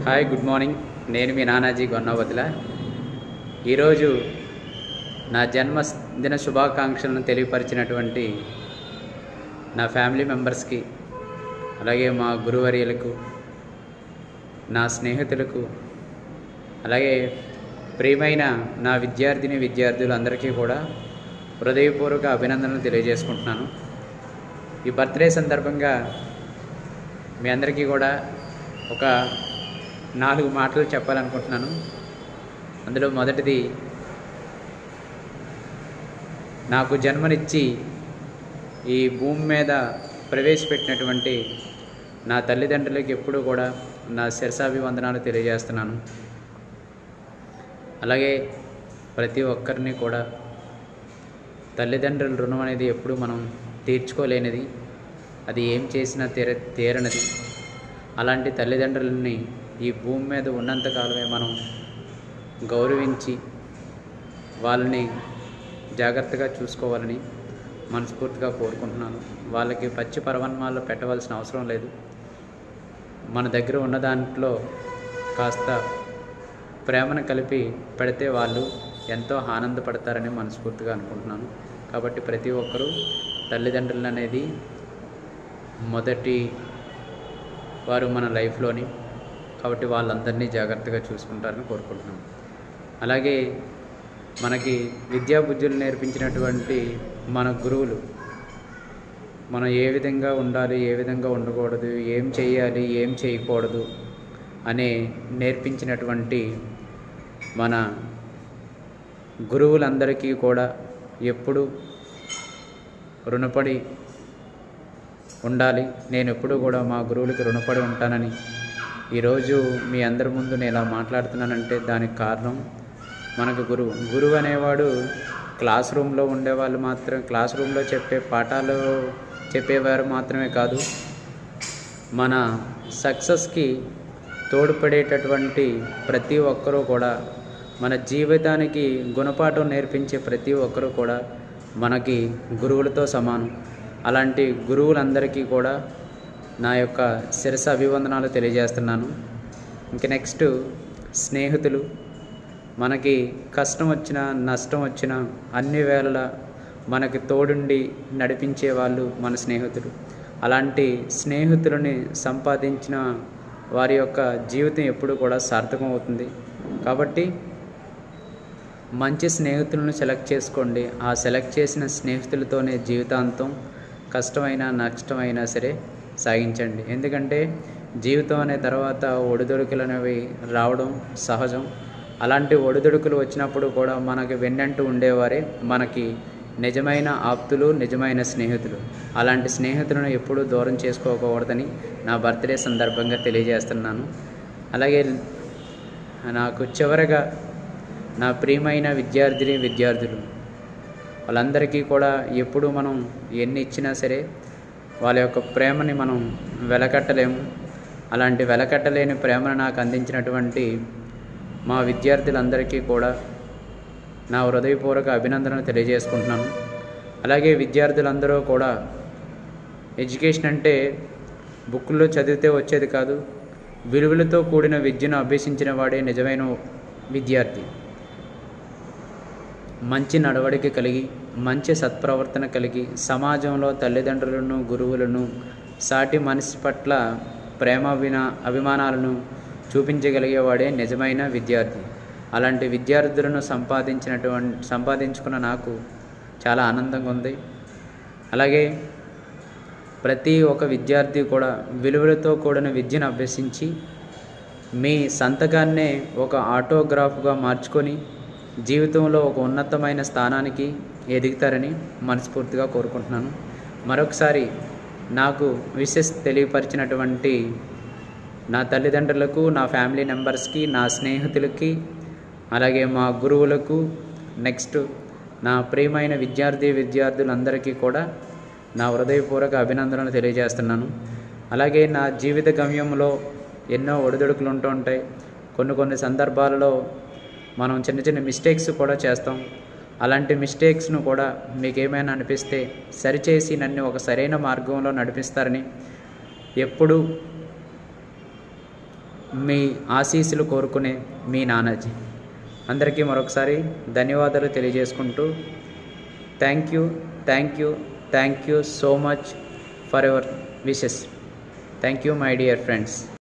hi good morning నేను మీ నానాజీ గొన్నవతుల ఈరోజు నా జన్మదిన శుభాకాంక్షలను తెలియపరిచినటువంటి నా ఫ్యామిలీ మెంబర్స్కి అలాగే మా గురువర్యులకు నా స్నేహితులకు అలాగే ప్రియమైన నా విద్యార్థిని విద్యార్థులందరికీ కూడా హృదయపూర్వక అభినందనలు తెలియజేసుకుంటున్నాను ఈ బర్త్డే సందర్భంగా మీ అందరికీ కూడా ఒక నాలుగు మాటలు చెప్పాలనుకుంటున్నాను అందులో మొదటిది నాకు జన్మనిచ్చి ఈ భూమి మీద ప్రవేశపెట్టినటువంటి నా తల్లిదండ్రులకి ఎప్పుడూ కూడా నా శిరసాభివందనాలు తెలియజేస్తున్నాను అలాగే ప్రతి ఒక్కరిని కూడా తల్లిదండ్రుల రుణం అనేది ఎప్పుడు మనం తీర్చుకోలేనిది అది ఏం చేసినా తీర తీరనిది అలాంటి తల్లిదండ్రులని ఈ భూమి మీద ఉన్నంతకాలమే మనం గౌరవించి వాళ్ళని జాగ్రత్తగా చూసుకోవాలని మనస్ఫూర్తిగా కోరుకుంటున్నాను వాళ్ళకి పచ్చి పరవన్మాల్లో పెట్టవలసిన అవసరం లేదు మన దగ్గర ఉన్న దాంట్లో కాస్త ప్రేమను కలిపి పెడితే వాళ్ళు ఎంతో ఆనందపడతారని మనస్ఫూర్తిగా అనుకుంటున్నాను కాబట్టి ప్రతి ఒక్కరూ తల్లిదండ్రులు అనేది మొదటి వారు మన లైఫ్లోని కాబట్టి వాళ్ళందరినీ జాగ్రత్తగా చూసుకుంటారని కోరుకుంటున్నాను అలాగే మనకి విద్యాబుద్ధులు నేర్పించినటువంటి మన గురువులు మనం ఏ విధంగా ఉండాలి ఏ విధంగా ఉండకూడదు ఏం చేయాలి ఏం చేయకూడదు అనే నేర్పించినటువంటి మన గురువులందరికీ కూడా ఎప్పుడు రుణపడి ఉండాలి నేను ఎప్పుడూ కూడా మా గురువులకి రుణపడి ఉంటానని ఈరోజు మీ అందరి ముందు నేను ఇలా మాట్లాడుతున్నానంటే దానికి కారణం మనకు గురువు గురువు అనేవాడు క్లాస్ రూమ్లో ఉండేవాళ్ళు మాత్రం క్లాస్ రూమ్లో చెప్పే పాఠాలు చెప్పేవారు మాత్రమే కాదు మన సక్సెస్కి తోడ్పడేటటువంటి ప్రతి ఒక్కరూ కూడా మన జీవితానికి గుణపాఠం నేర్పించే ప్రతి ఒక్కరూ కూడా మనకి గురువులతో సమానం అలాంటి గురువులందరికీ కూడా నా యొక్క శిరస అభివందనాలు తెలియజేస్తున్నాను ఇంక నెక్స్ట్ స్నేహితులు మనకి కష్టం వచ్చినా నష్టం వచ్చినా అన్ని వేళలా మనకి తోడుండి నడిపించే వాళ్ళు మన స్నేహితులు అలాంటి స్నేహితులని సంపాదించిన వారి యొక్క జీవితం ఎప్పుడు కూడా సార్థకం అవుతుంది కాబట్టి మంచి స్నేహితులను సెలెక్ట్ చేసుకోండి ఆ సెలెక్ట్ చేసిన స్నేహితులతోనే జీవితాంతం కష్టమైనా నష్టమైనా సరే సాగించండి ఎందుకంటే జీవితం అనే తర్వాత ఒడిదొడుకులు అనేవి రావడం సహజం అలాంటి ఒడిదుడుకులు వచ్చినప్పుడు కూడా మనకి వెన్నంటూ ఉండేవారే మనకి నిజమైన ఆప్తులు నిజమైన స్నేహితులు అలాంటి స్నేహితులను ఎప్పుడూ దూరం చేసుకోకూడదని నా బర్త్డే సందర్భంగా తెలియజేస్తున్నాను అలాగే నాకు చివరగా నా ప్రియమైన విద్యార్థిని విద్యార్థులు వాళ్ళందరికీ కూడా ఎప్పుడు మనం ఎన్ని ఇచ్చినా సరే వాళ్ళ యొక్క ప్రేమని మనం వెలకట్టలేము అలాంటి వెలకట్టలేని ప్రేమను నాకు అందించినటువంటి మా విద్యార్థులందరికీ కూడా నా హృదయపూర్వక అభినందనలు తెలియజేసుకుంటున్నాను అలాగే విద్యార్థులందరూ కూడా ఎడ్యుకేషన్ అంటే బుక్కుల్లో చదివితే వచ్చేది కాదు విలువలతో కూడిన విద్యను అభ్యసించిన వాడే నిజమైన విద్యార్థి మంచి నడవడిక కలిగి మంచి సత్ప్రవర్తన కలిగి సమాజంలో తల్లిదండ్రులను గురువులను సాటి మనిషి పట్ల ప్రేమాభినా అభిమానాలను చూపించగలిగేవాడే నిజమైన విద్యార్థి అలాంటి విద్యార్థులను సంపాదించినటువంటి సంపాదించుకున్న నాకు చాలా ఆనందంగా ఉంది అలాగే ప్రతి ఒక్క విద్యార్థి కూడా విలువలతో కూడిన విద్యను అభ్యసించి మీ సంతకాన్నే ఒక ఆటోగ్రాఫ్గా మార్చుకొని జీవితంలో ఒక ఉన్నతమైన స్థానానికి ఎదుగుతారని మనస్ఫూర్తిగా కోరుకుంటున్నాను మరొకసారి నాకు విషెస్ తెలియపరిచినటువంటి నా తల్లిదండ్రులకు నా ఫ్యామిలీ మెంబర్స్కి నా స్నేహితులకి అలాగే మా గురువులకు నెక్స్ట్ నా ప్రియమైన విద్యార్థి విద్యార్థులందరికీ కూడా నా హృదయపూర్వక అభినందనలు తెలియజేస్తున్నాను అలాగే నా జీవిత గమ్యంలో ఎన్నో ఒడిదుడుకులు ఉంటూ ఉంటాయి కొన్ని కొన్ని సందర్భాలలో మనం చిన్న చిన్న మిస్టేక్స్ కూడా చేస్తాం అలాంటి మిస్టేక్స్ను కూడా మీకు ఏమైనా అనిపిస్తే సరిచేసి నన్ను ఒక సరైన మార్గంలో నడిపిస్తారని ఎప్పుడూ మీ ఆశీస్సులు కోరుకునే మీ నానాజీ అందరికీ మరొకసారి ధన్యవాదాలు తెలియజేసుకుంటూ thank you thank you thank you so much for your wishes thank you my dear friends